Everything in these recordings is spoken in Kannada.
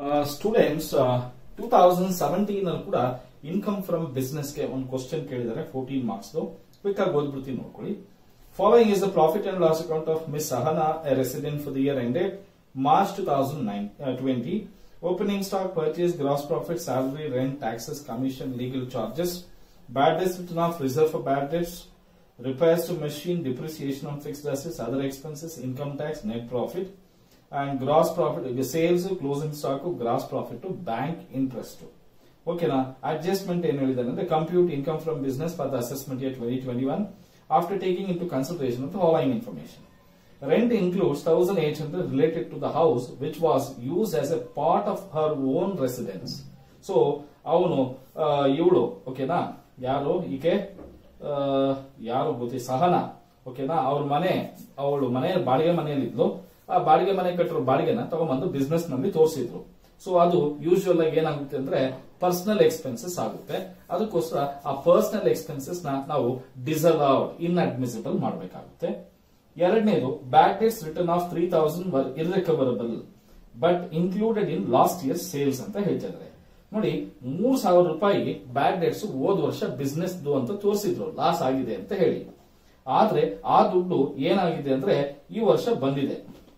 ಸ್ಟೂಡೆಂಟ್ಸ್ ಟೂ ತೌಸಂಡ್ ಸೆವೆಂಟೀನ್ ಅಲ್ಲಿ ಕೂಡ ಇನ್ಕಮ್ ಫ್ರಮ್ ಬಿಸ್ನೆಸ್ ಗೆ ಒಂದು ಕ್ವಶನ್ ಕೇಳಿದ್ದಾರೆ ಫೋರ್ಟೀನ್ ಮಾರ್ಕ್ಸ್ ಕ್ವಿಕ್ ಆಗಿ ಓದ್ಬಿಡ್ತೀನಿ ನೋಡ್ಕೊಳ್ಳಿ following is the profit and loss account of miss Sahana a resident for the year ended March two thousand nine twenty opening stock purchase gross profit salary rent taxes commission legal charges bad debts return of reserve for bad debts repairs to machine, depreciation on fixed assets, other expenses, income tax, net profit, and gross profit, the sales, closing stock, gross profit to bank interest. ಓಕೆನಾ ಅಡ್ಜಸ್ಟ್ಮೆಂಟ್ ಏನ್ ಹೇಳಿದಾರೆ ಅಂದ್ರೆ compute income from business for the assessment year twenty twenty one after taking into consideration of following information rent includes thousand eight hundred related to the house which was use as a part of her own residence so ಅವನು ಇವಳು ಓಕೆನಾ ಯಾರು ಈಕೆ ಆ, ಯಾರು ಗೊತ್ತಿ ಸಹನ ಓಕೆನಾ ಅವ್ರ ಮನೆ ಅವಳು ಮನೆ ಬಾಡಿಗೆ ಮನೆಯಲ್ಲಿದ್ಲು ಆ ಬಾಡಿಗೆ ಮನೆ ಕಟ್ಟಿರೋ ಬಾಡಿಗೆನ ತಗೊಂಡ್ಬಂದು ಬಿಸ್ನೆಸ್ ನಲ್ಲಿ ತೋರಿಸಿದ್ರು ಸೊ ಅದು ಯೂಶುವಲ್ ಆಗಿ ಏನಾಗುತ್ತೆ ಅಂದ್ರೆ ಪರ್ಸನಲ್ ಎಕ್ಸ್ಪೆನ್ಸಸ್ ಆಗುತ್ತೆ ಅದಕ್ಕೋಸ್ಕರ ಆ ಪರ್ಸನಲ್ ಎಕ್ಸ್ಪೆನ್ಸಸ್ ನ ನಾವು ಡಿಸಲೌಡ್ ಇನ್ ಅಡ್ಮಿಸಿಬಲ್ ಮಾಡಬೇಕಾಗುತ್ತೆ ಎರಡನೇದು bad debts return of three thousand were irrecoverable but included in last year sales ಅಂತ ಹೇಳ್ತಿದ್ದಾರೆ ನೋಡಿ ಮೂರ್ ಸಾವಿರ ರೂಪಾಯಿ ಬ್ಯಾಡ್ ಡೇಟ್ಸ್ ಹೋದ್ ವರ್ಷ ಬಿಸ್ನೆಸ್ ಅಂತ ತೋರಿಸಿದ್ರು ಲಾಸ್ ಆಗಿದೆ ಅಂತ ಹೇಳಿ ಆದ್ರೆ ಆ ದುಡ್ಡು ಏನಾಗಿದೆ ಅಂದ್ರೆ ಈ ವರ್ಷ ಬಂದಿದೆ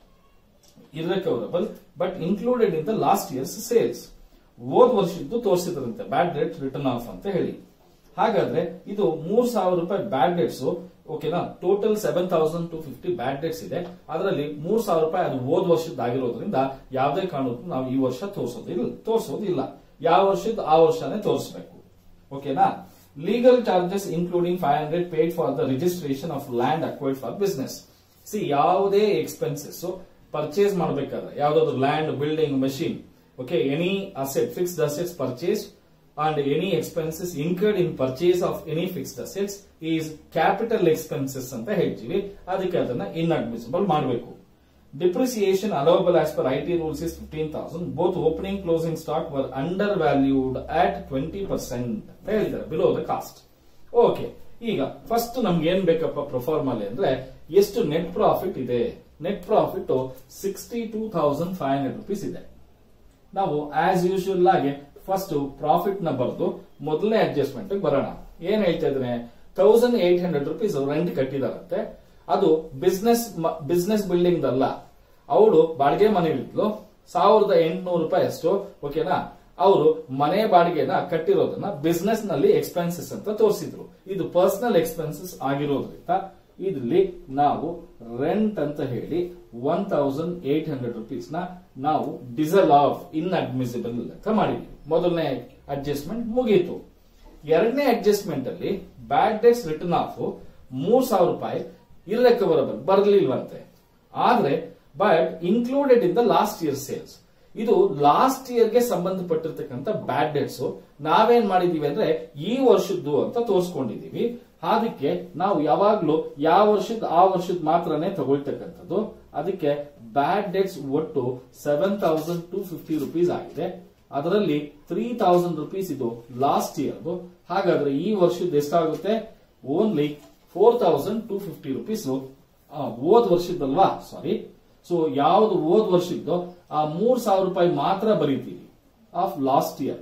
irrecoverable but included in the last year's sales ಹೋದ್ ವರ್ಷದ್ದು ತೋರಿಸಿದ್ರಂತೆ ಬ್ಯಾಡ್ ಡೇಟ್ ರಿಟರ್ನ್ ಆಫ್ ಅಂತ ಹೇಳಿ ಹಾಗಾದ್ರೆ ಇದು ಮೂರ್ ಸಾವಿರ ರೂಪಾಯಿ ಬ್ಯಾಡ್ ಡೇಟ್ಸ್ ಓಕೆನಾ total seven thousand two fifty bad debts ಇದೆ ಅದರಲ್ಲಿ ಮೂರ್ ಸಾವಿರ ರೂಪಾಯಿ ಅದು ಹೋದ್ ವರ್ಷದ ಆಗಿರೋದ್ರಿಂದ ಯಾವುದೇ ಕಾರಣಕ್ಕೂ ನಾವು ಈ ವರ್ಷ ತೋರಿಸೋದಿಲ್ಲ ತೋರಿಸೋದಿಲ್ಲ ಯಾವ ವರ್ಷದ ಆ ವರ್ಷನೇ ತೋರಿಸಬೇಕು ಓಕೆನಾ legal charges including five hundred paid for the registration of land acquired for business ಸಿ ಯಾವುದೇ ಎಕ್ಸ್ಪೆನ್ಸಸ್ ಪರ್ಚೇಸ್ ಮಾಡಬೇಕಾದ್ರೆ ಯಾವ್ದಾದ್ರು land building machine okay any asset fixed assets purchase and any expenses incurred in purchase of any fixed assets is capital expenses ಅಂತ ಹೇಳ್ತೀವಿ ಅದಕ್ಕೆ ಅದನ್ನ ಇನ್ಅಡ್ಮಿಸಿಬಲ್ ಮಾಡಬೇಕು Depreciation allowable as per IT rules is 15,000. Both opening closing stock were undervalued at 20% ಅಂತ ಹೇಳಿದ್ದಾರೆ ಬಿಲೋ ದ ಕಾಸ್ಟ್ ಓಕೆ ಈಗ ಫಸ್ಟ್ ನಮ್ಗೆ ಏನ್ ಬೇಕಪ್ಪ ಪ್ರೊಫಾರ್ಮಲ್ಲಿ ಅಂದ್ರೆ ಎಷ್ಟು ನೆಟ್ ಪ್ರಾಫಿಟ್ ಇದೆ net profit sixty two thousand five hundred rupees ಇದೆ ನಾವು ಆಸ್ ಯೂಶುವಲ್ ಆಗಿ ಫಸ್ಟ್ ಪ್ರಾಫಿಟ್ ನ ಬರೆದು ಮೊದಲನೇ ಅಡ್ಜಸ್ಟ್ಮೆಂಟ್ ಬರೋಣ ಏನ್ ಹೇಳ್ತಾ ಇದ್ರೆ thousand eight hundred rupees rent ಕಟ್ಟಿದಾರಂತೆ ಅದು ಬಿಸ್ನೆಸ್ ಬಿಸ್ನೆಸ್ ಬಿಲ್ಡಿಂಗ್ ಅಲ್ಲ ಅವಳು ಬಾಡಿಗೆ ಮನೆಯಲ್ಲಿದ್ಲು ಸಾವಿರದ ಎಂಟುನೂರು ರೂಪಾಯಿ ಅಷ್ಟು ಓಕೆನಾ ಅವರು ಮನೆ ಬಾಡಿಗೆನ ಕಟ್ಟಿರೋದನ್ನ ಬಿಸ್ನೆಸ್ ನಲ್ಲಿ ಎಕ್ಸ್ಪೆನ್ಸಸ್ ಅಂತ ತೋರಿಸಿದ್ರು ಇದು ಪರ್ಸನಲ್ ಎಕ್ಸ್ಪೆನ್ಸಸ್ ಆಗಿರೋದ್ರಿಂದ ಇದರಲ್ಲಿ ನಾವು ರೆಂಟ್ ಅಂತ ಹೇಳಿ one thousand eight hundred rupees ನ ನಾವು ಡಿಸಲ್ ಆಫ್ ಇನ್ ಅಡ್ಮಿಸಿಬಲ್ ಅಂತ ಮಾಡಿದ್ವಿ ಮೊದಲನೇ ಅಡ್ಜಸ್ಟ್ಮೆಂಟ್ ಮುಗೀತು ಎರಡನೇ ಅಡ್ಜಸ್ಟ್ಮೆಂಟ್ ಅಲ್ಲಿ ಬ್ಯಾಡ್ ಡೇಟ್ಸ್ ರಿಟರ್ನ್ ಆಫ್ ಮೂರ್ ಸಾವಿರ ರೂಪಾಯಿ ಇರ್ರೆಕವರಬಲ್ ಬರಲಿಲ್ವಂತೆ ಆದ್ರೆ but included in the last year sales ಇದು ಲಾಸ್ಟ್ ಇಯರ್ಗೆ ಸಂಬಂಧಪಟ್ಟಿರ್ತಕ್ಕಂಥ ಬ್ಯಾಡ್ ಡೇಟ್ಸ್ ನಾವೇನ್ ಮಾಡಿದೀವಿ ಅಂದ್ರೆ ಈ ವರ್ಷದ್ದು ಅಂತ ತೋರಿಸ್ಕೊಂಡಿದೀವಿ ಅದಕ್ಕೆ ನಾವು ಯಾವಾಗ್ಲೂ ಯಾವ ವರ್ಷದ ಆ ವರ್ಷದ ಮಾತ್ರನೇ ತಗೊಳ್ತಕ್ಕಂಥದ್ದು ಅದಕ್ಕೆ ಬ್ಯಾಡ್ ಡೇಟ್ಸ್ ಒಟ್ಟು seven thousand two fifty rupees ಆಗಿದೆ ಅದರಲ್ಲಿ ತ್ರೀ ತೌಸಂಡ್ ರುಪೀಸ್ ಇದು ಲಾಸ್ಟ್ ಇಯರ್ದು ಹಾಗಾದ್ರೆ ಈ ವರ್ಷದ ಎಷ್ಟಾಗುತ್ತೆ only four thousand two fifty rupees ಓದ್ ವರ್ಷದ್ದಲ್ವಾ ಸಾರಿ ಸೊ ಯಾವ್ದು ಓದ್ ವರ್ಷದ್ದು ಆ ಮೂರ್ ಸಾವಿರ ರೂಪಾಯಿ ಮಾತ್ರ ಬರೀತೀವಿ ಆಫ್ ಲಾಸ್ಟ್ ಇಯರ್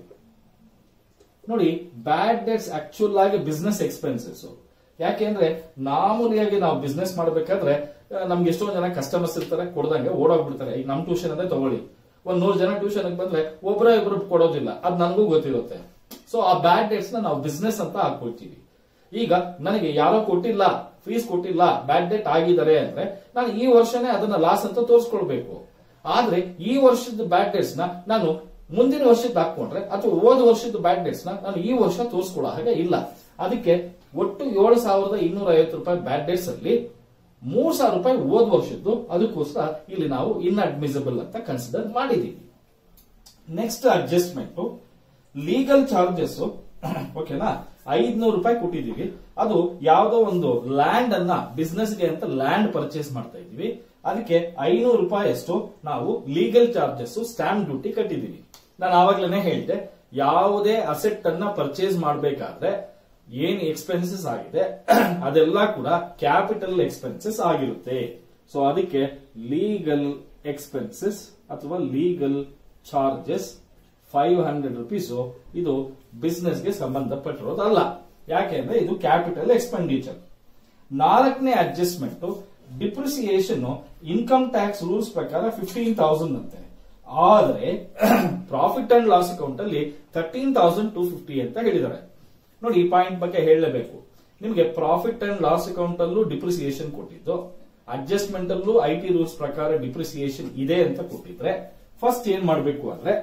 ನೋಡಿ ಬ್ಯಾಡ್ ಡೇಟ್ಸ್ ಆಕ್ಚುಲ್ ಆಗಿ ಬಿಸ್ನೆಸ್ ಎಕ್ಸ್ಪೆನ್ಸಸ್ ಯಾಕೆಂದ್ರೆ ಮಾಮೂಲಿಯಾಗಿ ನಾವು ಬಿಸ್ನೆಸ್ ಮಾಡಬೇಕಾದ್ರೆ ನಮ್ಗೆ ಎಷ್ಟೊಂದು ಜನ ಕಸ್ಟಮರ್ಸ್ ಇರ್ತಾರೆ ಕೊಡ್ದಂಗೆ ಓಡೋಗ್ಬಿಡ್ತಾರೆ ಈಗ ನಮ್ ಟ್ಯೂಷನ್ ಅದೇ ತಗೊಳ್ಳಿ ಒಂದ್ ನೂರು ಜನ ಟ್ಯೂಷನ್ ಬಂದ್ರೆ ಒಬ್ಬರ ಇಬ್ರು ಕೊಡೋದಿಲ್ಲ ಅದ್ ನನಗೂ ಗೊತ್ತಿರುತ್ತೆ ಸೊ ಆ ಬ್ಯಾಡ್ ಡೇಟ್ಸ್ ನ ನಾವು ಬಿಸ್ನೆಸ್ ಅಂತ ಹಾಕೊಳ್ತೀವಿ ಈಗ ನನಗೆ ಯಾರೋ ಕೊಟ್ಟಿಲ್ಲ ಫೀಸ್ ಕೊಟ್ಟಿಲ್ಲ ಬ್ಯಾಡ್ ಡೇಟ್ ಆಗಿದ್ದಾರೆ ಅಂದ್ರೆ ನಾನು ಈ ವರ್ಷನೇ ಅದನ್ನ ಲಾಸ್ ಅಂತ ತೋರಿಸ್ಕೊಳ್ಬೇಕು ಆದ್ರೆ ಈ ವರ್ಷದ ಬ್ಯಾಡ್ ಡೇಟ್ಸ್ ನ ನಾನು ಮುಂದಿನ ವರ್ಷದ ಹಾಕೊಂಡ್ರೆ ಅಥವಾ ಹೋದ ವರ್ಷದ ಬ್ಯಾಡ್ ಡೇಟ್ಸ್ ನ ನಾನು ಈ ವರ್ಷ ತೋರಿಸ್ಕೊಳ್ಳೋ ಹಾಗೆ ಇಲ್ಲ ಅದಕ್ಕೆ ಒಟ್ಟು ಏಳು ಸಾವಿರದ ಇನ್ನೂರ ಐವತ್ತು ರೂಪಾಯಿ ಬ್ಯಾಡ್ ಡೇಟ್ಸ್ ಅಲ್ಲಿ ಮೂರ್ ಸಾವಿರ ರೂಪಾಯಿ ಹೋದ ವರ್ಷದ್ದು ಅದಕ್ಕೋಸ್ಕರ ಇಲ್ಲಿ ನಾವು ಇನ್ ಅಡ್ಮಿಸಿಬಲ್ ಅಂತ ಕನ್ಸಿಡರ್ ಮಾಡಿದೀವಿ ನೆಕ್ಸ್ಟ್ ಅಡ್ಜಸ್ಟ್ಮೆಂಟ್ ಲೀಗಲ್ ಚಾರ್ಜಸ್ ಓಕೆನಾ ಐದ್ನೂರು ರೂಪಾಯಿ ಕೊಟ್ಟಿದೀವಿ ಅದು ಯಾವ್ದೋ ಒಂದು ಲ್ಯಾಂಡ್ ಅನ್ನ ಬಿಸ್ನೆಸ್ ಗೆ ಅಂತ ಲ್ಯಾಂಡ್ ಪರ್ಚೇಸ್ ಮಾಡ್ತಾ ಇದೀವಿ ಅದಕ್ಕೆ ಐನೂರು ರೂಪಾಯಿ ಅಷ್ಟು ನಾವು ಲೀಗಲ್ ಚಾರ್ಜಸ್ ಸ್ಟಾಂಪ್ ಡ್ಯೂಟಿ ಕಟ್ಟಿದೀವಿ ನಾನು ಆವಾಗ್ಲೇನೆ ಹೇಳಿದೆ ಯಾವುದೇ ಅಸೆಟ್ ಅನ್ನ ಪರ್ಚೇಸ್ ಮಾಡಬೇಕಾದ್ರೆ ಏನ್ ಎಕ್ಸ್ಪೆನ್ಸಸ್ ಆಗಿದೆ ಅದೆಲ್ಲ ಕೂಡ ಕ್ಯಾಪಿಟಲ್ ಎಕ್ಸ್ಪೆನ್ಸಸ್ ಆಗಿರುತ್ತೆ ಸೊ ಅದಕ್ಕೆ ಲೀಗಲ್ ಎಕ್ಸ್ಪೆನ್ಸಸ್ ಅಥವಾ legal charges five hundred rupees ಇದು ಬಿಸ್ನೆಸ್ಗೆ ಸಂಬಂಧಪಟ್ಟಿರೋದಲ್ಲ ಯಾಕೆಂದ್ರೆ ಇದು ಕ್ಯಾಪಿಟಲ್ ಎಕ್ಸ್ಪೆಂಡಿಚರ್ ನಾಲ್ಕನೇ adjustment depreciation income tax rules ಪ್ರಕಾರ ಫಿಫ್ಟೀನ್ ತೌಸಂಡ್ ಅಂತೆ ಆದ್ರೆ ಪ್ರಾಫಿಟ್ ಅಂಡ್ ಲಾಸ್ ಅಕೌಂಟ್ ಅಲ್ಲಿ ತರ್ಟೀನ್ ತೌಸಂಡ್ ಟೂ ಫಿಫ್ಟಿ ಅಂತ ಹೇಳಿದ್ದಾರೆ ನೋಡಿ ಈ ಪಾಯಿಂಟ್ ಬಗ್ಗೆ ಹೇಳಲೇಬೇಕು ನಿಮಗೆ ಪ್ರಾಫಿಟ್ ಅಂಡ್ ಲಾಸ್ ಅಕೌಂಟ್ ಅಲ್ಲೂ ಡಿಪ್ರಿಸಿಯೇಷನ್ ಕೊಟ್ಟಿದ್ದು ಅಡ್ಜಸ್ಟ್ಮೆಂಟ್ ಅಲ್ಲೂ ಐ ಟಿ ರೂಲ್ಸ್ ಪ್ರಕಾರ ಡಿಪ್ರಿಸಿಯೇಷನ್ ಇದೆ ಅಂತ ಕೊಟ್ಟಿದ್ರೆ ಫಸ್ಟ್ ಏನ್ ಮಾಡಬೇಕು ಅಂದ್ರೆ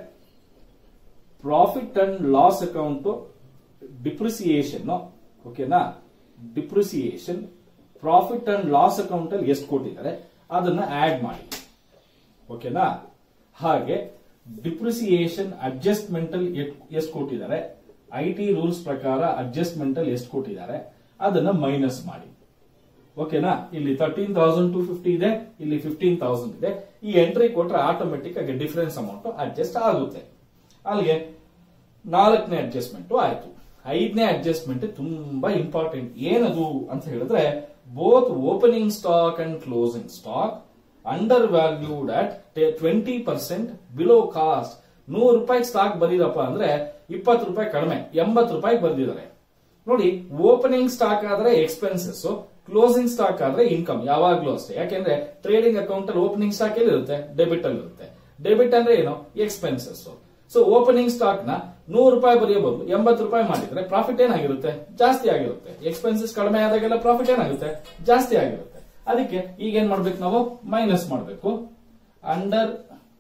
profit and loss account depreciation ಓಕೆನಾ depreciation profit and loss account ಅಲ್ಲಿ ಎಷ್ಟು ಕೊಟ್ಟಿದ್ದಾರೆ ಅದನ್ನ ಆಡ್ ಮಾಡಿ ಓಕೆನಾ ಹಾಗೆ ಡಿಪ್ರಿಸಿಯೇಷನ್ ಅಡ್ಜಸ್ಟ್ಮೆಂಟ್ ಅಲ್ಲಿ ಎಷ್ಟು ಕೊಟ್ಟಿದ್ದಾರೆ ಐ ಟಿ ರೂಲ್ಸ್ ಪ್ರಕಾರ ಅಡ್ಜಸ್ಟ್ಮೆಂಟ್ ಅಲ್ಲಿ ಎಷ್ಟು ಕೊಟ್ಟಿದ್ದಾರೆ ಅದನ್ನ ಮೈನಸ್ ಮಾಡಿ ಓಕೆನಾ ಇಲ್ಲಿ ತರ್ಟೀನ್ ತೌಸಂಡ್ ಟು ಫಿಫ್ಟಿ ಇದೆ ಇಲ್ಲಿ ಫಿಫ್ಟೀನ್ ತೌಸಂಡ್ ಇದೆ ಈ ಎಂಟ್ರಿ ಕೊಟ್ರೆ ಆಟೋಮೆಟಿಕ್ ಆಗಿ ಡಿಫರೆನ್ಸ್ ಅಮೌಂಟ್ ಅಡ್ಜಸ್ಟ್ ಆಗುತ್ತೆ ಅಲ್ಲಿಗೆ ನಾಲ್ಕನೇ ಅಡ್ಜಸ್ಟ್ಮೆಂಟ್ ಆಯ್ತು ಐದನೇ ಅಡ್ಜಸ್ಟ್ಮೆಂಟ್ ತುಂಬಾ ಇಂಪಾರ್ಟೆಂಟ್ ಏನದು ಅಂತ ಹೇಳಿದ್ರೆ both opening stock and closing stock undervalued at twenty percent below cost ನೂರು ರೂಪಾಯಿ ಸ್ಟಾಕ್ ಬರೀರಪ್ಪ ಅಂದ್ರೆ ಇಪ್ಪತ್ತು ರೂಪಾಯಿ ಕಡಿಮೆ ಎಂಬತ್ತು ರೂಪಾಯಿ ಬರ್ದಿದ್ದಾರೆ ನೋಡಿ ಓಪನಿಂಗ್ ಸ್ಟಾಕ್ ಆದ್ರೆ ಎಕ್ಸ್ಪೆನ್ಸಸ್ ಕ್ಲೋಸಿಂಗ್ ಸ್ಟಾಕ್ ಆದ್ರೆ ಇನ್ಕಮ್ ಯಾವಾಗ್ಲೂ ಅಷ್ಟೇ ಯಾಕೆಂದ್ರೆ ಟ್ರೇಡಿಂಗ್ ಅಕೌಂಟ್ ಅಲ್ಲಿ ಓಪನಿಂಗ್ ಸ್ಟಾಕ್ ಎಲ್ಲಿ ಇರುತ್ತೆ ಡೆಬಿಟ್ ಅಲ್ಲಿ ಇರುತ್ತೆ ಡೆಬಿಟ್ ಅಂದ್ರೆ ಏನು ಎಕ್ಸ್ಪೆನ್ಸಸ್ ಸೊ ಓಪನಿಂಗ್ ಸ್ಟಾಕ್ ನ ನೂರು ರೂಪಾಯಿ ಬರೆಯಬಹುದು ಎಂಬತ್ತು ರೂಪಾಯಿ ಮಾಡಿದ್ರೆ ಪ್ರಾಫಿಟ್ ಏನಾಗಿರುತ್ತೆ ಜಾಸ್ತಿ ಆಗಿರುತ್ತೆ ಎಕ್ಸ್ಪೆನ್ಸಸ್ ಕಡಿಮೆ ಆದಾಗೆಲ್ಲ ಪ್ರಾಫಿಟ್ ಏನಾಗುತ್ತೆ ಜಾಸ್ತಿ ಆಗಿರುತ್ತೆ ಅದಕ್ಕೆ ಈಗ ಏನ್ ಮಾಡ್ಬೇಕು ನಾವು ಮೈನಸ್ ಮಾಡಬೇಕು under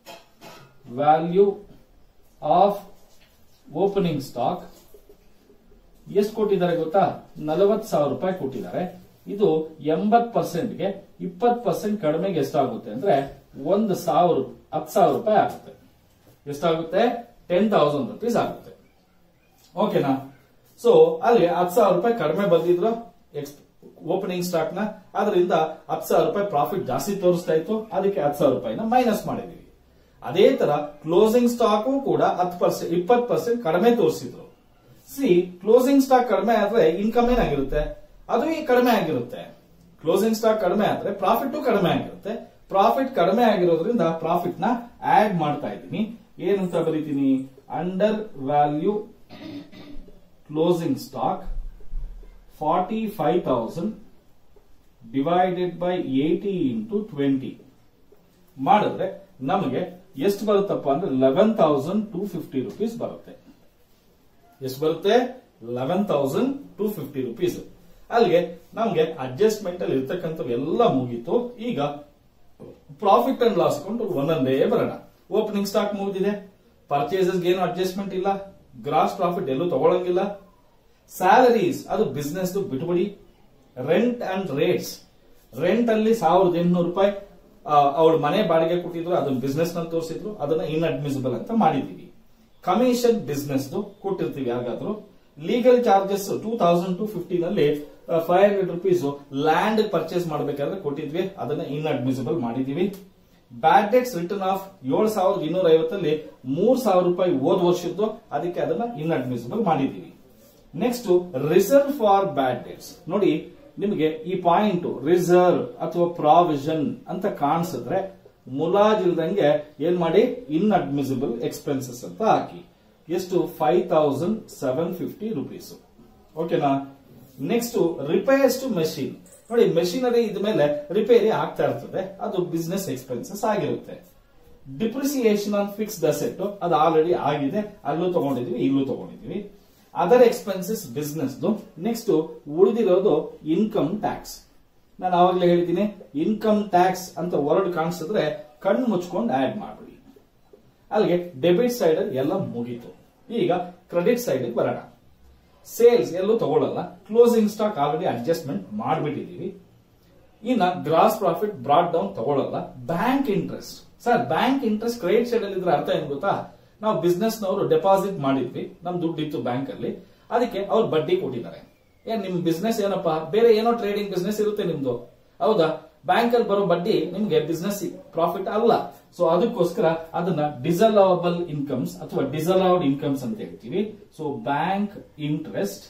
value of opening stock ಎಷ್ಟು ಕೊಟ್ಟಿದ್ದಾರೆ ಗೊತ್ತಾ ನಲವತ್ತು ಸಾವಿರ ರೂಪಾಯಿ ಕೊಟ್ಟಿದ್ದಾರೆ ಇದು ಎಂಬತ್ ಪರ್ಸೆಂಟ್ಗೆ ಇಪ್ಪತ್ ಪರ್ಸೆಂಟ್ ಕಡಿಮೆಗೆ ಎಷ್ಟಾಗುತ್ತೆ ಅಂದ್ರೆ ಒಂದು ಸಾವಿರ ಹತ್ತು ಸಾವಿರ ರೂಪಾಯಿ ಆಗುತ್ತೆ ಎಷ್ಟಾಗುತ್ತೆ ಟೆನ್ ತೌಸಂಡ್ ರುಪೀಸ್ ಆಗುತ್ತೆ ಓಕೆನಾ ಸೊ ಅಲ್ಲಿ ಹತ್ತು ಸಾವಿರ ರೂಪಾಯಿ ಕಡಿಮೆ ಬಂದಿದ್ರು ಓಪನಿಂಗ್ ಸ್ಟಾಕ್ ನ ಅದರಿಂದ ಹತ್ತು ಸಾವಿರ ರೂಪಾಯಿ ಪ್ರಾಫಿಟ್ ಜಾಸ್ತಿ ತೋರಿಸ್ತಾ ಇತ್ತು ಅದಕ್ಕೆ ಹತ್ತು ಸಾವಿರ ರೂಪಾಯಿನ ಮೈನಸ್ ಮಾಡಿದೀವಿ ಅದೇ ತರ ಕ್ಲೋಸಿಂಗ್ ಸ್ಟಾಕು ಕೂಡ ಹತ್ತು ಪರ್ಸೆಂಟ್ ಇಪ್ಪತ್ತು ಪರ್ಸೆಂಟ್ ಕಡಿಮೆ ತೋರಿಸಿದ್ರು ಸಿ ಕ್ಲೋಸಿಂಗ್ ಸ್ಟಾಕ್ ಕಡಿಮೆ ಆದ್ರೆ ಇನ್ಕಮ್ ಏನಾಗಿರುತ್ತೆ ಅದು ಈ ಕಡಿಮೆ ಆಗಿರುತ್ತೆ ಕ್ಲೋಸಿಂಗ್ ಸ್ಟಾಕ್ ಕಡಿಮೆ ಆದ್ರೆ ಪ್ರಾಫಿಟ್ ಕಡಿಮೆ ಆಗಿರುತ್ತೆ ಪ್ರಾಫಿಟ್ ಕಡಿಮೆ ಆಗಿರೋದ್ರಿಂದ ಪ್ರಾಫಿಟ್ ನ ಆಡ್ ಮಾಡ್ತಾ ಇದ್ದೀನಿ ಏನಂತ ಬರೀತೀನಿ under value closing stock forty five thousand divided by eighty into twenty ಮಾಡಿದ್ರೆ ನಮಗೆ ಎಷ್ಟು ಬರುತ್ತಪ್ಪ ಅಂದ್ರೆ eleven thousand two fifty rupees ಬರುತ್ತೆ ಎಷ್ಟು ಬರುತ್ತೆ eleven thousand two fifty rupees ಅಲ್ಲಿಗೆ ನಮ್ಗೆ ಅಡ್ಜಸ್ಟ್ಮೆಂಟ್ ಅಲ್ಲಿ ಇರ್ತಕ್ಕಂಥ ಎಲ್ಲ ಮುಗೀತು ಈಗ ಪ್ರಾಫಿಟ್ ಅಂಡ್ ಲಾಸ್ ಕೊಂಡು ಒಂದೊಂದೇ ಬರೋಣ ಓಪನಿಂಗ್ ಸ್ಟಾಕ್ ಮುಗಿದಿದೆ ಪರ್ಚೇಸಸ್ ಏನು ಅಡ್ಜಸ್ಟ್ಮೆಂಟ್ ಇಲ್ಲ ಗ್ರಾಸ್ ಪ್ರಾಫಿಟ್ ಎಲ್ಲೂ ತಗೊಳಂಗಿಲ್ಲ ಸ್ಯಾಲರೀಸ್ ಅದು ಬಿಸ್ನೆಸ್ ಬಿಟ್ಬಿಡಿ ರೆಂಟ್ ಅಂಡ್ ರೇಟ್ಸ್ ರೆಂಟ್ ಅಲ್ಲಿ ಸಾವಿರದ ಎಂಟುನೂರು ರೂಪಾಯಿ ಅವಳು ಮನೆ ಬಾಡಿಗೆ ಕೊಟ್ಟಿದ್ರು ಅದನ್ನ ಬಿಸ್ನೆಸ್ ನಲ್ಲಿ ತೋರಿಸಿದ್ರು ಅದನ್ನ ಇನ್ಅಡ್ಮಿಸಿಬಲ್ ಅಂತ ಮಾಡಿದೀವಿ ಕಮಿಷನ್ ಬಿಸ್ನೆಸ್ ಕೊಟ್ಟಿರ್ತೀವಿ ಯಾರಿಗಾದ್ರೂ legal charges two thousand to fifteen ಅಲ್ಲಿ five hundred rupees land purchase ಮಾಡಬೇಕಾದ್ರೆ ಕೊಟ್ಟಿದ್ವಿ ಅದನ್ನ ಇನ್ಅಡ್ಮಿಸಿಬಲ್ ಮಾಡಿದೀವಿ ಬ್ಯಾಡ್ ಡೆಟ್ಸ್ ರಿಟರ್ನ್ ಆಫ್ ಏಳು ಸಾವಿರದ ಇನ್ನೂರ ಐವತ್ತಲ್ಲಿ ಮೂರ್ ಸಾವಿರ ರೂಪಾಯಿ ಹೋದ್ ವರ್ಷದ್ದು ಅದಕ್ಕೆ ಅದನ್ನ ಇನ್ಅಡ್ಮಿಸಿಬಲ್ ಮಾಡಿದೀವಿ next reserve for bad debts ನೋಡಿ ನಿಮಗೆ ಈ ಪಾಯಿಂಟ್ ರಿಸರ್ವ್ ಅಥವಾ ಪ್ರಾವಿಷನ್ ಅಂತ ಕಾಣಿಸಿದ್ರೆ ಮುಲಾಜಿಲ್ದಂಗೆ ಏನ್ ಮಾಡಿ ಇನ್ಅಡ್ಮಿಸಿಬಲ್ ಎಕ್ಸ್ಪೆನ್ಸಸ್ ಅಂತ ಹಾಕಿ ಎಷ್ಟು five thousand seven fifty rupees ಓಕೆನಾ ನೆಕ್ಸ್ಟ್ ರಿಪೇರ್ಸ್ ಟು ಮೆಷಿನ್ ನೋಡಿ ಮೆಷಿನರಿ ಇದ್ಮೇಲೆ ರಿಪೇರಿ ಆಗ್ತಾ ಇರ್ತದೆ ಅದು ಬಿಸ್ನೆಸ್ ಎಕ್ಸ್ಪೆನ್ಸಸ್ ಆಗಿರುತ್ತೆ ಡಿಪ್ರಿಸಿಯೇಷನ್ ಆನ್ ಫಿಕ್ಸ್ಡ್ ಅಸೆಟ್ ಅದು ಆಲ್ರೆಡಿ ಆಗಿದೆ ಅಲ್ಲೂ ತಗೊಂಡಿದೀವಿ ಇಲ್ಲೂ ತಗೊಂಡಿದೀವಿ ಅದರ್ ಎಕ್ಸ್ಪೆನ್ಸಸ್ ಬಿಸ್ನೆಸ್ ನೆಕ್ಸ್ಟ್ ಉಳಿದಿರೋದು ಇನ್ಕಮ್ ಟ್ಯಾಕ್ಸ್ ನಾನು ಆವಾಗಲೇ ಹೇಳ್ತೀನಿ ಇನ್ಕಮ್ ಟ್ಯಾಕ್ಸ್ ಅಂತ ವರ್ಡ್ ಕಾಣಿಸಿದ್ರೆ ಕಣ್ಣು ಮುಚ್ಕೊಂಡು ಆಡ್ ಮಾಡ್ಬಿಡಿ ಅಲ್ಲಿಗೆ ಡೆಬಿಟ್ ಸೈಡ್ ಎಲ್ಲ ಮುಗೀತು ಈಗ ಕ್ರೆಡಿಟ್ ಸೈಡ್ ಬರೋಣ ಸೇಲ್ಸ್ ಎಲ್ಲೂ ತಗೊಳ್ಳಲ್ಲ ಕ್ಲೋಸಿಂಗ್ ಸ್ಟಾಕ್ ಆಲ್ರೆಡಿ ಅಡ್ಜಸ್ಟ್ಮೆಂಟ್ ಮಾಡಿಬಿಟ್ಟಿದೀವಿ ಇನ್ನ ಗ್ರಾಸ್ ಪ್ರಾಫಿಟ್ ಬ್ರಾಡ್ ಡೌನ್ ತಗೊಳ್ಳಲ್ಲ bank interest sir bank interest credit side ಅಲ್ಲಿ ಇದ್ರೆ ಅರ್ಥ ಏನ್ ಗೊತ್ತಾ ನಾವು ಬಿಸ್ನೆಸ್ ನವರು ಡೆಪಾಸಿಟ್ ಮಾಡಿದ್ವಿ ನಮ್ ದುಡ್ಡು ಇತ್ತು ಬ್ಯಾಂಕ್ ಅಲ್ಲಿ ಅದಕ್ಕೆ ಅವ್ರು ಬಡ್ಡಿ ಕೊಟ್ಟಿದ್ದಾರೆ ಏನ್ ನಿಮ್ ಬಿಸ್ನೆಸ್ ಏನಪ್ಪಾ ಬೇರೆ ಏನೋ ಟ್ರೇಡಿಂಗ್ ಬಿಸ್ನೆಸ್ ಇರುತ್ತೆ ನಿಮ್ದು ಹೌದಾ ಬ್ಯಾಂಕ್ ಅಲ್ಲಿ ಬರೋ ಬಡ್ಡಿ ನಿಮ್ಗೆ ಬಿಸ್ನೆಸ್ ಪ್ರಾಫಿಟ್ ಅಲ್ಲ ಸೊ ಅದಕ್ಕೋಸ್ಕರ ಅದನ್ನ ಡಿಸಲವಬಲ್ ಇನ್ಕಮ್ಸ್ ಅಥವಾ ಡಿಸಲೌಡ್ ಇನ್ಕಮ್ಸ್ ಅಂತ ಹೇಳ್ತೀವಿ ಸೊ ಬ್ಯಾಂಕ್ ಇಂಟ್ರೆಸ್ಟ್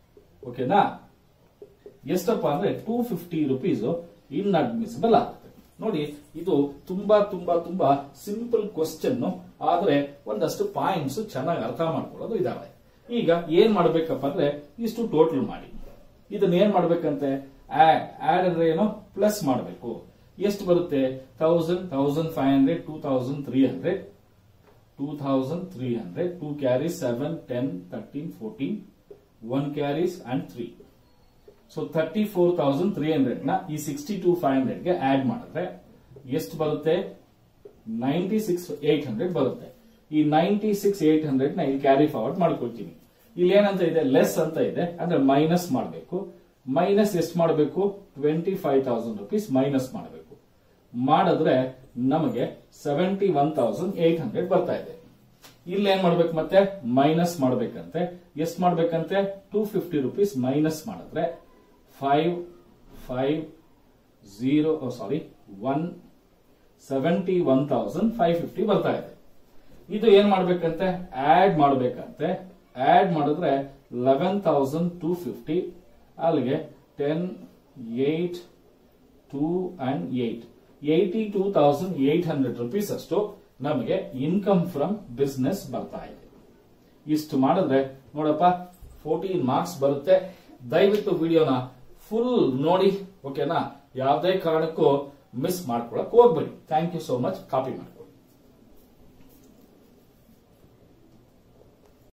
ಓಕೆನಾ ಎಷ್ಟಪ್ಪ ಅಂದ್ರೆ ಟೂ ಫಿಫ್ಟಿ ರುಪೀಸ್ ಇನ್ಅಡ್ಮಿಸಿಬಲ್ ಆಗುತ್ತೆ ನೋಡಿ ಇದು ತುಂಬಾ ತುಂಬಾ ತುಂಬಾ ಸಿಂಪಲ್ ಕ್ವಶನ್ ಆದ್ರೆ ಒಂದಷ್ಟು ಪಾಯಿಂಟ್ಸ್ ಚೆನ್ನಾಗಿ ಅರ್ಥ ಮಾಡ್ಕೊಳ್ಳೋದು ಇದಾವೆ ಈಗ ಏನ್ ಮಾಡ್ಬೇಕಪ್ಪ ಅಂದ್ರೆ ಇಷ್ಟು ಟೋಟಲ್ ಮಾಡಿ ಇದನ್ನ ಏನ್ ಮಾಡ್ಬೇಕಂತೆ ಆಡ್ ಆಡ್ ಅಂದ್ರೆ ಏನು ಪ್ಲಸ್ ಮಾಡಬೇಕು ಎಷ್ಟು ಬರುತ್ತೆ thousand thousand five hundred two thousand three hundred two thousand three hundred two carries seven ten thirteen fourteen one carries and three so thirty four thousand three hundred ನ ಈ ಸಿಕ್ಸ್ಟಿ ಟೂ ಫೈವ್ ಹಂಡ್ರೆಡ್ ಗೆ ಆಡ್ ಮಾಡಿದ್ರೆ ಎಷ್ಟು ಬರುತ್ತೆ ನೈಂಟಿ ಸಿಕ್ಸ್ ಏಟ್ ಹಂಡ್ರೆಡ್ ಬರುತ್ತೆ ಈ ನೈಂಟಿ ಸಿಕ್ಸ್ ಏಟ್ ಹಂಡ್ರೆಡ್ ನ ಇಲ್ಲಿ ಕ್ಯಾರಿ ಫಾರ್ವರ್ಡ್ ಮಾಡ್ಕೊಳ್ತೀನಿ ಇಲ್ಲಿ ಏನಂತ ಇದೆ ಲೆಸ್ ಅಂತ ಇದೆ ಅಂದ್ರೆ ಮೈನಸ್ ಮಾಡಬೇಕು ಮೈನಸ್ ಎಷ್ಟು ಮಾಡಬೇಕು twenty five thousand rupees minus ಮಾಡಬೇಕು ಮಾಡಿದ್ರೆ ನಮಗೆ seventy one thousand eight hundred ಬರ್ತಾ ಇದೆ ಇಲ್ಲಿ ಏನ್ ಮಾಡ್ಬೇಕು ಮತ್ತೆ ಮೈನಸ್ ಮಾಡ್ಬೇಕಂತೆ ಎಷ್ಟು ಮಾಡ್ಬೇಕಂತೆ ಟೂ ಫಿಫ್ಟಿ ರುಪೀಸ್ ಮೈನಸ್ ಮಾಡಿದ್ರೆ five five zero sorry one seventy one thousand five fifty ಬರ್ತಾ ಇದೆ ಇದು ಏನ್ ಮಾಡ್ಬೇಕಂತೆ ಆಡ್ ಮಾಡ್ಬೇಕಂತೆ ಆಡ್ ಮಾಡಿದ್ರೆ ಲೆವೆನ್ ತೌಸಂಡ್ ಟೂ ಫಿಫ್ಟಿ ಅಲ್ಲಿಗೆ ten eight two and eight eighty two thousand eight hundred rupees ಅಷ್ಟು ನಮಗೆ ಇನ್ಕಮ್ ಫ್ರಮ್ ಬಿಸ್ನೆಸ್ ಬರ್ತಾ ಇದೆ ಇಷ್ಟು ಮಾಡಿದ್ರೆ ನೋಡಪ್ಪ ಫೋರ್ಟೀನ್ ಮಾರ್ಕ್ಸ್ ಬರುತ್ತೆ ದಯವಿಟ್ಟು ವಿಡಿಯೋನ ಫುಲ್ ನೋಡಿ ಓಕೆನಾ ಯಾವುದೇ ಕಾರಣಕ್ಕೂ ಮಿಸ್ ಮಾಡ್ಕೊಳಕ್ ಹೋಗ್ಬೇಡಿ thank you so much copy ಮಾಡಿ